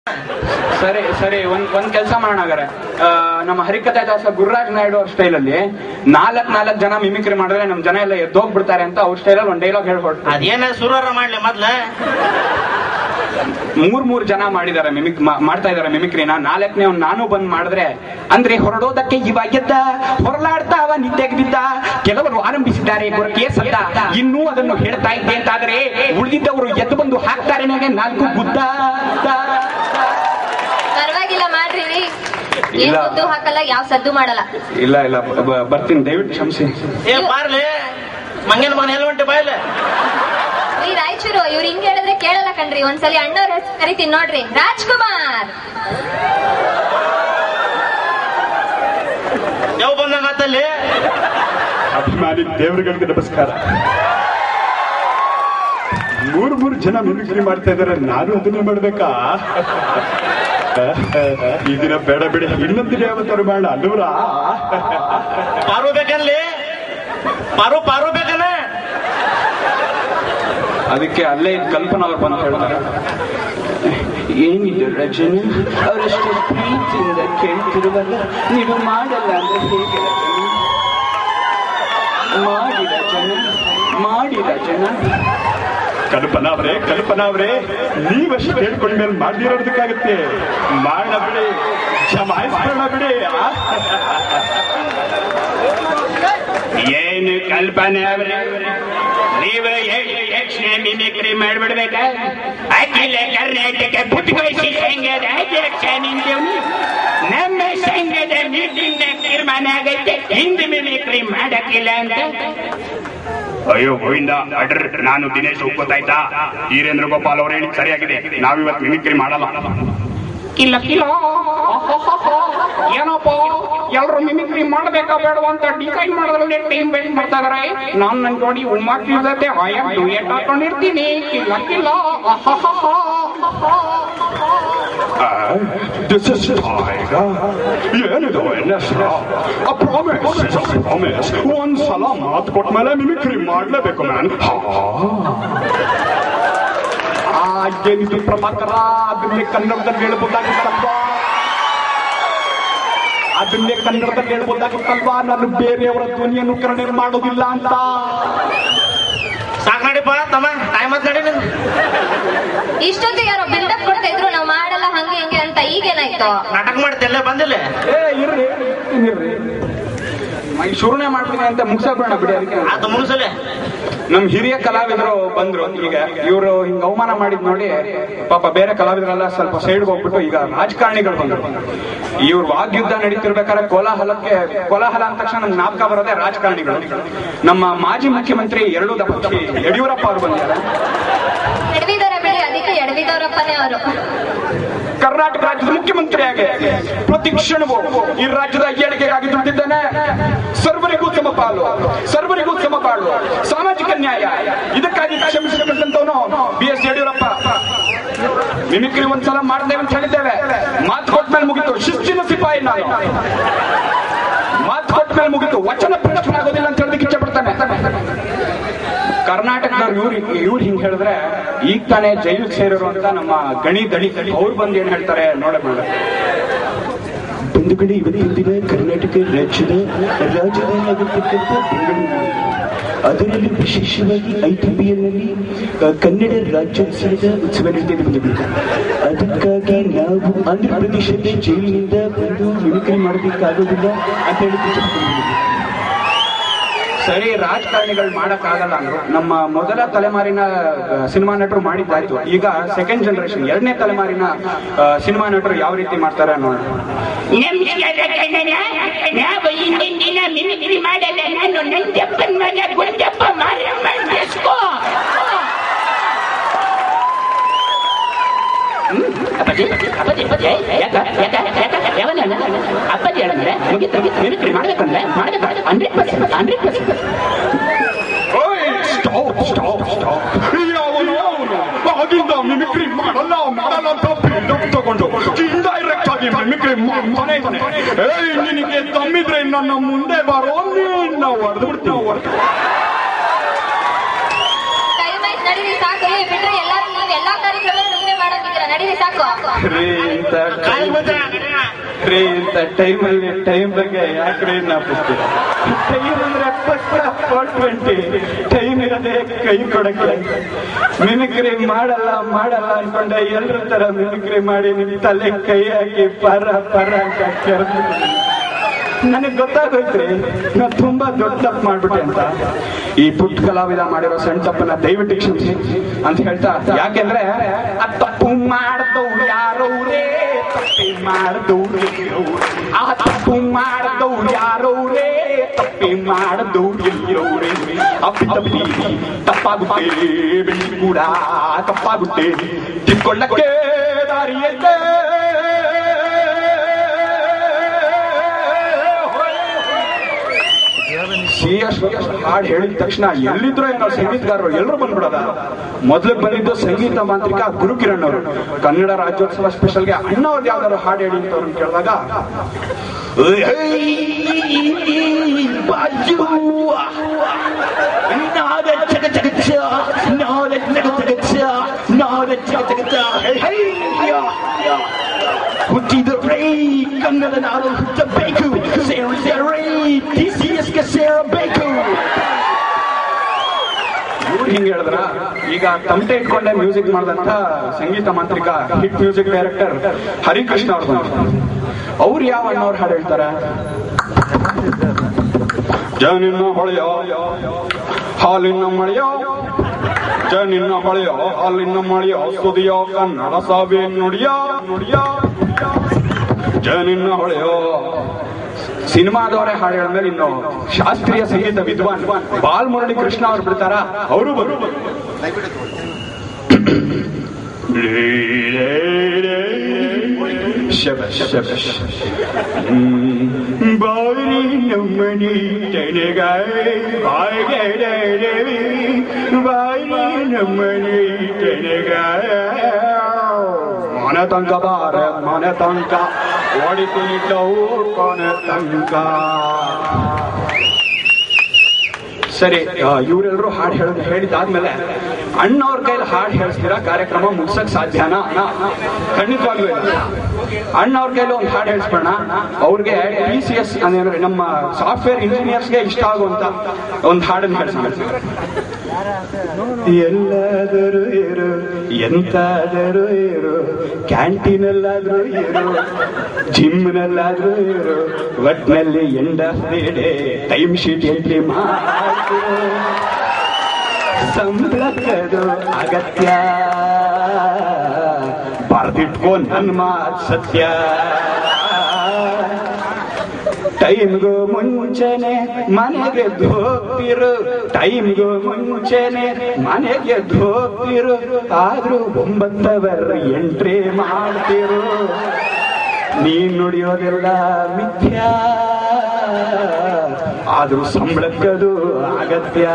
ಸರಿ ಸರಿ ಒಂದ್ ಒಂದ್ ಕೆಲಸ ಮಾಡೋಣ ಹಾಗಾರೆ ಆ, ನಮ್ಮ ಹರಿಕಥಾ ದಾಸ ಗುರುರಾಜ್ ನಾಯ್ಡು ಅವ್ರ ಸ್ಟೈಲಲ್ಲಿ ನಾಲ್ಕ್ ನಾಲ್ಕ್ ಜನ ಮಿಮಿಕ್ರಿ ಮಾಡಿದ್ರೆ ನಮ್ ಜನ ಎಲ್ಲ ಎದ್ದೋಗ್ಬಿಡ್ತಾರೆ ಅಂತ ಅವ್ರ ಸ್ಟೈಲಲ್ಲಿ ಒಂದ್ ಡೈಲಾಗ್ ಹೇಳ್ಕೊಡ್ತಾರೆ ಅದೇನ ಸುರಾರ ಮಾಡ್ಲಿ ಮೊದ್ಲ ಮೂರ್ ಮೂರ್ ಜನ ಮಾಡಿದಾರೆ ಮಿಮಿಕ್ ಮಾ- ಮಾಡ್ತಾ ಇದಾರೆ ಮಿಮಿಕ್ರಿನ ನಾಲ್ಕನೇ ಅವ್ನ್ ನಾನು ಬಂದ್ ಮಾಡಿದ್ರೆ ಅಂದ್ರೆ ಹೊರಡೋದಕ್ಕೆ ಇವಾಗಿದ್ದ ಹೊರಲಾಡ್ತಾವ ನಿದ್ದೆಗೆ ಬಿದ್ದ ಕೆಲವರು ಆರಂಭಿಸಿದ್ದಾರೆ ಗೊರಕೆ ಸದ್ದ ಇನ್ನೂ ಅದನ್ನು ಹೇಳ್ತಾ ಇದ್ದೆ ಅಂತಾದ್ರೆ ಉಳಿದಿದ್ದವರು ಎದ್ದು ಬಂದು ಹಾಕ್ತಾರೆ ನನಗೆ ನಾಲ್ಕು ಗುದ್ದ ಪರವಾಗಿಲ್ಲ ಮಾಡ್ರಿ ರೀ. ಏನ್ ಇಲ್ಲ. ಮುದ್ದು ಹಾಕಲ್ಲ ಯಾವ ಸದ್ದು ಮಾಡಲ್ಲ ಇಲ್ಲ ಇಲ್ಲ ಬ- ಬ- ಬರ್ತೀನಿ ದಯವಿಟ್ಟು ಕ್ಷಮಿಸಿ ಏ ಬಾರ್ಲಿ ಮಂಗನ ಮಗನ ಎಲ್ಲಿ ಹೊಂಟಿ ಬಾಯ್ಲೆ ಈ ರಾಯಚೂರು ಇವ್ರು ಹಿಂಗ್ ಹೇಳಿದ್ರೆ ಕೇಳಲ್ಲ ಕಣ್ರಿ ಒಂದ್ಸಲಿ ಅಣ್ಣವ್ರ ಹೆಸರು ಕರಿತೀನಿ ನೋಡ್ರಿ ರಾಜ್ಕುಮಾರ್ ಯಾವ ಬಂದಂಗ ಆತಲ್ಲಿ ಅಭಿಮಾನಿ ದೇವರುಗಳಿಗೆ ನಮಸ್ಕಾರ ಮೂರು ಮೂರು ಜನ ಮಿಮಿಕ್ರಿ ಮಾಡ್ತಾ ಇದಾರೆ ನಾನು ಅದನ್ನೇ ಮಾಡ್ಬೇಕಾ ಈ ದಿನ ಬೇಡ ಬಿಡಿ ಇನ್ನೊಂದು ದಿನ ಯಾವತ್ತಾರು ಬೇಡ ಅಲ್ಲೂರ ಪಾರು ಬೇಕನ್ಲಿ ಪಾರು ಪಾರು ಬೇಕನ ಅದಕ್ಕೆ ಅಲ್ಲೇ ಇದ್ ಕಲ್ಪನಾ ಅವ್ರು ಬಂದು ಹೇಳ್ತಾರೆ ಏನಿದೆ ರಜನಿ ಅವರಷ್ಟು ಪ್ರೀತಿಯಿಂದ ಕೇಳ್ತಿರುವಾಗ ನೀವು ಮಾಡಲ್ಲ ಅಂದ್ರೆ ಹೇಗೆ ರಜನಿ ಮಾಡಿ ರಜನ ಮಾಡಿ ರಜನ ಕಲ್ಪನಾ ಅವರೇ ಕಲ್ಪನಾ ಅವರೇ ನೀವಷ್ಟು ಕೇಳ್ಕೊಂಡ್ಮೇಲೆ ಮಾಡ್ದಿರೋದಕ್ಕಾಗತ್ತೆ ಮಾಡೋಣ ಬಿಡಿ ಜಮಾಯಿಸ್ಕೊಳ್ಳೋಣ ಬಿಡಿ ಆ? ಏನು ಕಲ್ಪನೆ ಅವ್ರೆ ನೀವು ಯಕ್ಷಣ ಮಿಮಿಕ್ರಿ ಮಾಡ್ಬಿಡ್ಬೇಕ ಅಖಿಲ ಕರ್ನಾಟಕ ಪುಟ್ಗೋಯಿಸಿ ಸಂಘದ ಅಧ್ಯಕ್ಷ ನಿಂತೇವ್ನಿ ನಮ್ಮ ಸಂಘದ ಮೀಟಿಂಗ್ ತೀರ್ಮಾನ ಆಗೈತೆ ಹಿಂದೆ ಮಿಮಿಕ್ರಿ ಮಾಡಕ್ಕಿಲ್ಲ ಅಂತ ಅಯ್ಯೋ ಗೋವಿಂದ ಅಡ್ರ್ ನಾನು ದಿನೇಶ್ ಒಪ್ಕೋತಾಯ್ತಾ ಹೀರೇಂದ್ರ ಗೋಪಾಲ್ ಅವ್ರು ಹೇಳಿ ಸರಿಯಾಗಿದೆ ನಾವಿವತ್ತು ಮಿಮಿಕ್ರಿ ಮಾಡಲ್ಲ ಕಿಲ್ಲ ಕಿಲ್ಲ ಏನಪ್ಪ ಎಲ್ರು ಮಿಮಿಕ್ರಿ ಮಾಡ್ಬೇಕಾ ಬೇಡವಾ ಅಂತ ಡಿಸೈಡ್ ಮಾಡೋದ್ರಲ್ಲಿ ಟೈಮ್ ವೇಸ್ಟ್ ಮಾಡ್ತಾ ಇದಾರೆ ನಾನ್ ನನ್ ಜೋಡಿ ಉಮ್ಮಾಕ್ತಿ ಜೊತೆ ಆಯಾ ಡುಯೆಟ್ ಹಾಕೊಂಡಿರ್ತೀನಿ ಕಿಲ್ಲ ಕಿಲ್ಲ ದಿಸ್ ಇಸ್ ಏನಿದು ಹೆಸರು ಪ್ರಾಮಿಸ್ ಪ್ರಾಮಿಸ್ ಒಂದ್ಸಲ ಮಾತು ಕೊಟ್ಟ ಮೇಲೆ ಮಿಮಿಕ್ರಿ ಮಾಡ್ಲೇಬೇಕು ಮ್ಯಾನ್ ಏನಿದು ಪ್ರಭಾಕರ ಅದನ್ನೇ ಕನ್ನಡದಲ್ಲಿ ಹೇಳ್ಬೋದಾಗಿತ್ತಲ್ವಾ ಅದನ್ನೇ ಕನ್ನಡದಲ್ಲಿ ಹೇಳ್ಬೋದಾಗಿತ್ತಲ್ವಾ ನಾನು ಬೇರೆಯವರ ಧ್ವನಿಯನ್ನು ಕರಣೆ ಮಾಡೋದಿಲ್ಲ ಅಂತ ಸಾಕ್ ನಡಿಪ್ಪ ತಮ್ಮ ಟೈಮ್ ಆತ್ ನಡಿ ನಿಂದು. ಇಷ್ಟೊತ್ತಿಗೆ ಯಾರೋ ಬಿಲ್ಡಪ್ ಕೊಡ್ತಾ ಇದ್ರು ನಾವ್ ಮಾಡಲ್ಲ ಹಂಗೆ ಹಿಂಗೆ ಅಂತ ಈಗೇನಾಯ್ತು ನಾಟಕ ಮಾಡ್ತಿಲ್ಲ ಬಂದಿಲ್ಲ ಏ ಇರ್ರಿ ಇರ್ರಿ ಈಗ ಶುರುನೇ ಮಾಡ್ತೀನಿ ಅಂತ ಮುಗಿಸೋಣ ಬಿಡಿ ಅದಕ್ಕೆ ಆತ ಮುಗಿಸಲೆ ನಮ್ ಹಿರಿಯ ಕಲಾವಿದರು ಬಂದ್ರು ಈಗ ಇವರು ಹಿಂಗ ಅವಮಾನ ಮಾಡಿದ್ ನೋಡಿ ಪಾಪ ಬೇರೆ ಕಲಾವಿದರೆಲ್ಲ ಸ್ವಲ್ಪ ಸೈಡ್ ಹೋಗ್ಬಿಟ್ಟು ಈಗ ರಾಜಕಾರಣಿಗಳು ಬಂದ್ರು ಇವ್ರು ವಾಗ್ಯುದ್ಧ ನಡೀತಿರ್ಬೇಕಾದ್ರೆ ಕೋಲಾಹಲಕ್ಕೆ ಕೋಲಾಹಲ ಅಂದ ತಕ್ಷಣ ನಮ್ಗೆ ಜ್ಞಾಪಕ ಬರೋದೇ ರಾಜಕಾರಣಿಗಳು ನಮ್ಮ ಮಾಜಿ ಮುಖ್ಯಮಂತ್ರಿ ಎರಡು ದಪಕ್ಷಿ ಯಡಿಯೂರಪ್ಪ ಅವರು ಬಂದಿದ್ದಾರೆ ಎಡವಿದಾರೆ ಬಿಡಿ ಅದಕ್ಕೆ ಎಡವಿದವರಪ್ಪನೇ ಅವರು ಕರ್ನಾಟಕ ರಾಜ್ಯದ ಮುಖ್ಯಮಂತ್ರಿಯಾಗಿ ಪ್ರತಿ ಕ್ಷಣವೂ ಈ ರಾಜ್ಯದ ಏಳಿಗೆಗಾಗಿ ದುಡಿದಿದ್ದಾನೆ ಸರ್ವರಿಗೂ ಸಮಪಾಲು ಸರ್ವರಿಗೂ ಸಮಪಾಲು ಸಾಮಾಜಿಕ ನ್ಯಾಯ ಇದಕ್ಕಾಗಿ ಶ್ರಮಿಸಬೇಕಂತವನು ಬಿ ಎಸ್ ಯಡಿಯೂರಪ್ಪ ಮಿಮಿಕ್ರಿ ಒಂದ್ಸಲ ಮಾಡ್ತೇವೆ ಅಂತ ಹೇಳಿದ್ದೇವೆ ಮಾತು ಕೊಟ್ಮೇಲೆ ಮುಗಿತು ಶಿಸ್ತಿನ ಸಿಪಾಯಿ ನಾನು ಮಾತು ಕೊಟ್ಮೇಲೆ ಮುಗಿತು ವಚನ ಆಗೋದಿಲ್ಲ ಅಂತ ಹೇಳೋದಕ್ಕೆ ಇಚ್ಛೆ ಪಡ್ತಾನೆ ಕರ್ನಾಟಕದವ್ರು ಇವ್ರು ಇವ್ರು ಹಿಂಗ್ ಹೇಳಿದ್ರೆ ಈಗ ತಾನೇ ಜೈಲಿಗೆ ಸೇರಿರು ಅಂತ ನಮ್ಮ ಗಣಿ ದಣಿ ಅವ್ರು ಬಂದು ಏನ್ ಹೇಳ್ತಾರೆ ನೋಡ ಮೇಡ ಬಂಧುಗಳೇ ಇವತ್ತಿನ ದಿನ ಕರ್ನಾಟಕ ರಾಜ್ಯದ ರಾಜಧಾನಿಯಾಗಿರ್ತಕ್ಕಂಥ ಬೆಂಗಳೂರು ಅದರಲ್ಲಿ ವಿಶೇಷವಾಗಿ ಐಟಿಬಿಎಲ್ ನಲ್ಲಿ ಆ, ಕನ್ನಡ ರಾಜ್ಯೋತ್ಸವದ ಉತ್ಸವ ನಡೀತಿದೆ ಬಂಧುಗಳು ಅದಕ್ಕಾಗಿ ನಾವು ಆಂಧ್ರ ಪ್ರದೇಶದ ಜೈಲಿನಿಂದ ಬಂದು ಮಿಮಿಕ್ರಿ ಮಾಡಬೇಕಾಗೋದಿಲ್ಲ ಅಂತ ಹೇಳಿ ಇಚ್ಛೆಪಡ್ತೀನಿ. ಸರಿ ರಾಜಕಾರಣಿಗಳು ಮಾಡಕ್ ಆಗಲ್ಲ ಅಂದ್ರು ನಮ್ಮ ಮೊದಲ ತಲೆಮಾರಿನ ಆ, ಸಿನಿಮಾ ನಟರು ಮಾಡಿದ್ದಾಯ್ತು ಈಗ ಸೆಕೆಂಡ್ ಜನರೇಷನ್ ಎರಡನೇ ತಲೆಮಾರಿನ ಆ, ಸಿನಿಮಾ ನಟರು ಯಾವ ರೀತಿ ಮಾಡ್ತಾರೆ ನೋಡೋಣ ನಮಸ್ಕಾರ ಕನ್ನಡ ನಾವು ಹಿಂದಿನ ದಿನ ಮಿಮಿಕ್ರಿ ಮಾಡಲ್ಲ ನಾನು ನಂಜಪ್ಪನ ಮಗ ಗುಂಡಪ್ಪ ಮಾರಮ್ಮ ಬೆಸ್ಕೋ ಅಪ್ಪಾಜಿ ಅಪ್ಪಾಜಿ ಅಪ್ಪಾಜಿ ಯಾಕ ಯಾಕ ಯಾಕ ಯಾವನ ಅಪ್ಪಾಜಿ ಹೇಳಂದ್ರೆ ಮುಗಿತು ಮುಗಿತು ಮಿಮಿಕ್ರಿ ಮಾಡ್ಬೇಕಂದ್ರೆ ಮಾಡ್ಬೇಕು hundred percent hundred percent stop stop stop ಯಾವನು ಅವನು ಆಗಿಂದ ಮಿಮಿಕ್ರಿ ಮಾಡಲ್ಲ ಮಾಡಲ್ಲ ಅಂತ ಬಿಲ್ಡಪ್ ತಗೊಂಡು ಇಂಡೈರೆಕ್ಟ್ ಆಗಿ ಮಿಮಿಕ್ರಿ ಮಾಡ್ತಾನೆ ಇದ್ದಾನೆ ಏಯ್ ನಿನಗೆ ತಮ್ಮಿದ್ರೆ ನನ್ನ ಮುಂದೆ ಬರೋ ನಿನ್ನ ಹೊಡೆದು ಬಿಡ್ತೀನಿ ಟೈಮ್ ಆಯ್ತು ನಡಿ ನಡೀರಿ ಸಾಕು ರೀ ಬಿಟ್ರೆ ಎಲ್ಲಾರು ನೀವು ಎಲ್ಲಾ ಕಾರ್ಯಕ್ರಮ ನೀವೇ ಮಾಡೋದಿದ್ದೀರಾ ನಡೀರಿ ಸಾಕು ರೀ ಇಂಥ ಕಾಲ್ ಟೈಮ್ ಮುದ್ದೆ ರೀ ಇಂಥ ಟೈಮಲ್ಲಿ ಟೈಮ್ ಬಗ್ಗೆ ಯಾಕ್ರಿ ನಾಪಿಸ್ತೀರ ಟೈಮ್ ಅಂದ್ರೆ ಫೋರ್ ಟ್ವೆಂಟಿ ಟೈಮ್ ಇರದೆ ಕೈ ಕೊಡಕ್ಕೆ ಮಿಮಿಕ್ರಿ ಮಾಡಲ್ಲ ಮಾಡಲ್ಲ ಅನ್ಕೊಂಡೆ ಎಲ್ರ ತರ ಮಿಮಿಕ್ರಿ ಮಾಡಿ ನಿಮ್ ತಲೆ ಕೈ ಹಾಕಿ ಪರ ಪರ ಅಂತ ಕೆರೆದು ನನಗೆ ಗೊತ್ತಾಗೋಯ್ತ್ರಿ ನಾ ತುಂಬಾ ದೊಡ್ಡ ತಪ್ಪು ಮಾಡ್ಬಿಟ್ಟೆ ಅಂತ ಈ ಪುಟ್ಟ ಕಲಾವಿದ ಮಾಡಿರೋ ಸಣ್ಣ ತಪ್ಪನ್ನ ದಯವಿಟ್ಟು ಕ್ಷಮಿಸಿ ಅಂತ ಹೇಳ್ತಾ ಯಾಕೆಂದ್ರೆ ಆ ತಪ್ಪು ಮಾಡ್ದವ್ರು ಯಾರವ್ರೇ ತಪ್ಪಿ ಮಾಡ್ದವ್ರು ಎಲ್ಲವ್ರೇ. ಆ ತಪ್ಪು ಮಾಡ್ದವ್ರು ಯಾರವ್ರೇ ತಪ್ಪಿ ಮಾಡ್ದವ್ರು ಎಲ್ಲವ್ರೇ ಅಪ್ಪಿ ತಪ್ಪಿ ತಪ್ಪಾಗುತ್ತೆ ಬೆಳ್ಳಿ ಕೂಡ ತಪ್ಪಾಗುತ್ತೆ ತಿಳ್ಕೊಳ್ಳಕ್ಕೆ ದಾರಿಯಲ್ಲೇ ಸಿ ಎಸ್ ಹಾಡು ಹೇಳಿದ ತಕ್ಷಣ ಎಲ್ಲಿದ್ರು ಏನೋ ಸಂಗೀತಗಾರರು ಎಲ್ಲರೂ ಬಂದ್ಬಿಡೋದ ಮೊದಲು ಬಂದಿದ್ದು ಸಂಗೀತ ಮಾಂತ್ರಿಕ ಗುರುಕಿರಣ್ ಅವರು ಕನ್ನಡ ರಾಜ್ಯೋತ್ಸವ ಸ್ಪೆಷಲ್ಗೆ ಅಣ್ಣ ಅವ್ರು ಯಾವ್ದಾದ್ರು ಹಾಡು ಹೇಳಿ ಅಂತ ಅವ್ರನ್ನ ಕೇಳಿದಾಗ ಹುಟ್ಟಿದ್ರೆ ಕನ್ನಡ ನಾಡು ಹುಟ್ಟಬೇಕು ಸೇರಿದರೆ ಟಿ ಸಿ ಎಸ್ಗೆ ಸೇರಬೇಕು ಇವ್ರು ಹಿಂಗ್ ಹೇಳಿದ್ರ ಈಗ ತಮಟೆ ಇಟ್ಕೊಂಡೆ ಮ್ಯೂಸಿಕ್ ಮಾಡಿದಂತ ಸಂಗೀತ ಮಾಂತ್ರಿಕ ಹಿಟ್ ಮ್ಯೂಸಿಕ್ ಡೈರೆಕ್ಟರ್ ಹರಿಕೃಷ್ಣ ಅವ್ರು ಬಂದ್ರು ಅವ್ರು ಯಾವ ಅಣ್ಣವ್ರು ಹಾಡು ಹೇಳ್ತಾರೆ ಜನಿನ ಹೊಳೆಯೋ ಹಾಲಿನ ಮಳೆಯೋ ಜನಿನ ಹೊಳೆಯೋ ಹಾಲಿನ ಮಳೆಯೋ ಸುದಿಯೋ ಕನ್ನಡ ಸಾವೆ ನುಡಿಯೋ ನುಡಿಯೋ ಜನಿನ ಹೊಳೆಯೋ ಸಿನಿಮಾದವರೇ ಹಾಡು ಹೇಳಿದ್ಮೇಲೆ ಇನ್ನು ಶಾಸ್ತ್ರೀಯ ಸಂಗೀತ ವಿದ್ವಾನ್ ಬಾಲ್ಮುರಳಿ ಕೃಷ್ಣ ಅವ್ರು ಬಿಡ್ತಾರ ಅವರು ಬರು ಶಬ ಶಬ ಬಾರಿ ನಮ್ಮನಿ ತೆನೆಗಾಯ ಬಾಯ್ಗೆ ಬಾರಿ ನಮ್ಮನಿ ತೆನೆಗಾಯ ಮನೆ ತನಕ ಬಾರ ಮನೆ ತನಕ ಹೊಡಿತೀನಿ ಕೊನೆ ತನಕ ಸರಿ ಇವರೆಲ್ಲರೂ ಹಾಡು ಹೇಳೋದು ಹೇಳಿದಾದ್ಮೇಲೆ ಅಣ್ಣವ್ರ ಕೈಲಿ ಹಾಡು ಹೇಳಿಸ್ತೀರಾ ಕಾರ್ಯಕ್ರಮ ಮುಗ್ಸಕ್ ಸಾಧ್ಯನಾ ಖಂಡಿತವಾಗ್ಲೂ ಇಲ್ಲ ಅಣ್ಣವ್ರ ಕೈಲಿ ಒಂದು ಹಾಡು ಹೇಳಿಸ್ಬೇಡ ಅವ್ರಿಗೆ ಟಿ ಸಿ ಎಸ್ ಅಂದ್ರೆ ನಮ್ಮ ಸಾಫ್ಟ್ವೇರ್ ಇಂಜಿನಿಯರ್ಸ್ಗೆ ಇಷ್ಟ ಆಗುವಂತ ಒಂದು ಹಾಡನ್ನು ಹೇಳಿಸ್ಬೇಕು ಎಲ್ಲಾದರೂ ಇರು ಎಂತಾದರೂ ಇರು ಕ್ಯಾಂಟೀನಲ್ಲಾದ್ರೂ ಇರು ಜಿಮ್ನಲ್ಲಾದ್ರೂ ಇರು ಒಟ್ನಲ್ಲಿ end of the day time sheet entry ಮಾಡು ಸಂಬಳಕ್ಕದು ಅಗತ್ಯ ಬರ್ದಿಟ್ಕೋ ನನ್ ಮಾತ್ ಸತ್ಯ ಟೈಮ್ಗೂ ಮುಂಚೆನೆ ಮನೆಗೆ ಹೋಗ್ತಿರು ಟೈಮ್ಗೂ ಮುಂಚೆನೆ ಮನೆಗೆ ಹೋಗ್ತಿರು ಆದ್ರೂ ಒಂಬತ್ತವರ್ ಎಂಟ್ರಿ ಮಾಡ್ತಿರು ನೀನ್ ನುಡಿಯೋದೆಲ್ಲ ಮಿಥ್ಯ ಆದ್ರೂ ಸಂಬಳಕ್ಕದು ಅಗತ್ಯ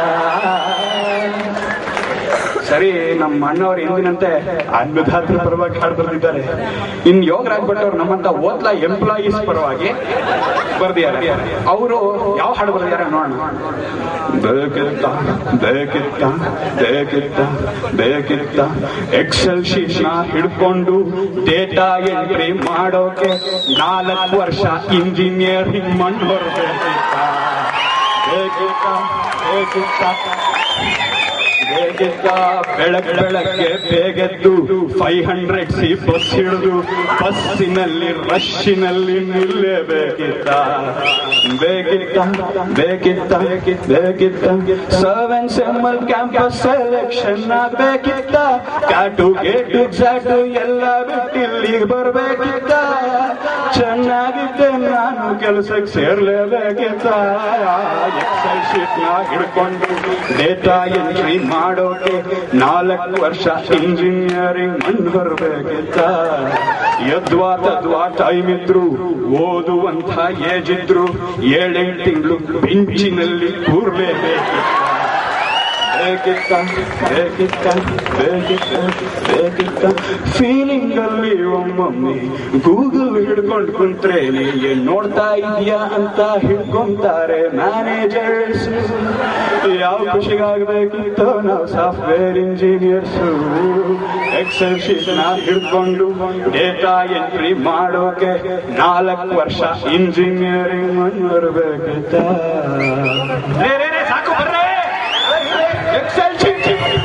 ಸರಿ ನಮ್ಮ ಅಣ್ಣವ್ರು ಎಂದಿನಂತೆ ಅನ್ನದಾತ್ರ ಪರವಾಗಿ ಹಾಡು ಬರ್ದಿದ್ದಾರೆ ಇನ್ ಯೋಗರಾಜ್ ಭಟ್ ಅವ್ರು ನಮ್ಮಂತ ಓದ್ಲಾ ಎಂಪ್ಲಾಯೀಸ್ ಪರವಾಗಿ ಬರ್ದಿದ್ದಾರೆ ಅವರು ಯಾವ ಹಾಡು ಬರ್ದಿದ್ದಾರೆ ನೋಡೋಣ ಬೇಕಿತ್ತ ಬೇಕಿತ್ತ ಬೇಕಿತ್ತ ಬೇಕಿತ್ತ ಎಕ್ಸೆಲ್ ಶೀಟ್ ನ ಹಿಡ್ಕೊಂಡು ಡೇಟಾ ಎಂಟ್ರಿ ಮಾಡೋಕೆ ನಾಲ್ಕು ವರ್ಷ ಇಂಜಿನಿಯರಿಂಗ್ ಮಣ್ಣು ಬರ್ಬೇಕಿತ್ತ ಬೇಕಿತ್ತ ಬೇಕಿತ್ತ ಬೇಗೆದ್ದ ಬೆಳಗ್ಗೆ ಬೆಳಗ್ಗೆ ಬೇಗೆದ್ದು ಫೈವ್ ಹಂಡ್ರೆಡ್ ಸಿ ಬಸ್ ಹಿಡಿದು ಬಸ್ಸಿನಲ್ಲಿ ರಶ್ಶಿನಲ್ಲಿ ನಿಲ್ಲೇಬೇಕಿತ್ತ ಬೇಕಿತ್ತ ಬೇಕಿತ್ತ ಬೇಕಿತ್ತ ಸೆವೆನ್ ಸೆಮ್ಮಲ್ ಕ್ಯಾಂಪಸ್ ಸೆಲೆಕ್ಷನ್ ಬೇಕಿತ್ತ ಕ್ಯಾಟು ಗೇಟು ಜಾಟು ಎಲ್ಲ ಬಿಟ್ಟು ಇಲ್ಲಿಗೆ ಬರ್ಬೇಕಿತ್ತ ಚೆನ್ನಾಗಿದ್ದೆ ನಾನು ಕೆಲಸಕ್ಕೆ ಸೇರ್ಲೇಬೇಕಿತ್ತ ಎಕ್ಸೆಲ್ ಶೀಟ್ ನ ಹಿಡ್ಕೊಂಡು ಡೇಟಾ ಎಂಟ್ರಿ ಮಾಡೋಕೆ ನಾಲ್ಕು ವರ್ಷ ಇಂಜಿನಿಯರಿಂಗ್ ಮಣ್ಣು ಬರ್ಬೇಕಿತ್ತ ಯದ್ವಾ ತದ್ವಾ ಟೈಮ್ ಇದ್ರು ಓದುವಂತ ಏಜ್ ಇದ್ರು ಏಳೆಂಟು ತಿಂಗಳು ಬೆಂಚಿನಲ್ಲಿ ಕೂರ್ಲೇಬೇಕಿತ್ತ ಬೇಕಿತ್ತ ಬೇಕಿತ್ತ ಬೇಕಿತ್ತ ಬೇಕಿತ್ತ ಫೀಲಿಂಗ್ ಅಲ್ಲಿ ಒಮ್ಮೊಮ್ಮೆ ಗೂಗಲ್ ಹಿಡ್ಕೊಂಡು ಕುಂತ್ರೇನೆ ಏನ್ ನೋಡ್ತಾ ಇದೀಯಾ ಅಂತ ಹಿಡ್ಕೊಂತಾರೆ ಮ್ಯಾನೇಜರ್ಸ್ ಯಾವ ಖುಷಿಗಾಗಬೇಕಿತ್ತು ನಾವು ಸಾಫ್ಟ್ವೇರ್ ಇಂಜಿನಿಯರ್ಸ್ ಎಕ್ಸೆಲ್ ಶೀಟ್ ನ ಹಿಡ್ಕೊಂಡು ಡೇಟಾ ಎಂಟ್ರಿ ಮಾಡೋಕೆ ನಾಲ್ಕು ವರ್ಷ ಇಂಜಿನಿಯರಿಂಗ್ ಮಾಡಬೇಕಿತ್ತ ರೇ ರೇ ರೇ ಸಾಕು ಬರ್ರೆ ಎಕ್ಸೆಲ್ ಶೀಟ್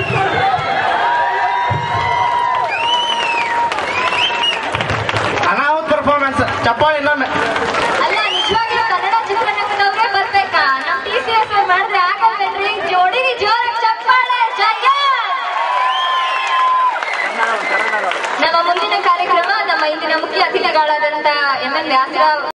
ಅನಾಹುತ ಪರ್ಫಾರ್ಮೆನ್ಸ್ ಚಪ್ಪಾಳೆ ಇನ್ನೊಮ್ಮೆ ಅಲ್ಲ ನಿಜವಾಗ್ಲೂ ಕನ್ನಡ ಚಿತ್ರರಂಗದವ್ರೇ ಬರ್ಬೇಕಾ ನಮ್ ಟಿ ಸಿ ಎಸ್ ಮಾಡಿದ್ರೆ ಆಗಲ್ವೇನ್ರಿ ಜೋಡಿರಿ ಜೋರಾಗಿ ಚಪ್ಪಾಳೆ ಜಯ ನಮ್ಮ ಮುಂದಿನ ಕಾರ್ಯಕ್ರಮ ನಮ್ಮ ಇಂದಿನ ಮುಖ್ಯ ಅತಿಥಿಗಳಾದಂತ ಎಂ ಎನ್ ವ್ಯಾಸರಾವ್